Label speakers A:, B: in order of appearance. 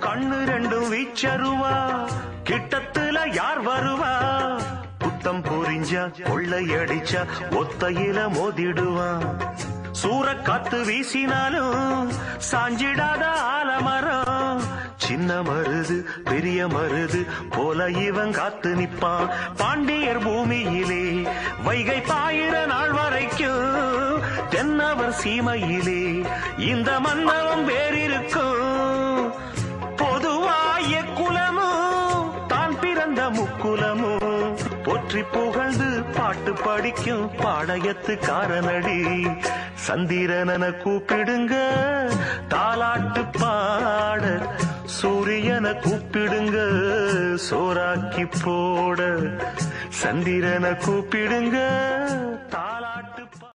A: கண்ணு ரெண்டும் வீச்சருவா கிட்டத்துல யார் வருவா புத்தம் பொறிஞ்சா கொள்ளையடிச்சா ஒத்தையில மோதிடுவான் சூறக்காத்து வீசினாலும் சாஞ்சிடாத ஆலமரம் சின்ன மருது பெரிய மருது போல இவன் காத்து நிப்பான் பாண்டியர் பூமியிலே வைகை பாயிர நாள் வரைக்கும் தென்னவர் சீமையிலே இந்த மன்னவம் வேறிருக்கும் பொதுவாய குலமும் தான் பிறந்த முக்குலமும் போற்றி புகழ்ந்து பாட்டு படிக்கும் பாளையத்து காரனடி சந்திரனன கூப்பிடுங்க தாலாட்டு பாட சூரியனை கூப்பிடுங்க சோறாக்கி போட சந்திரனை கூப்பிடுங்க தா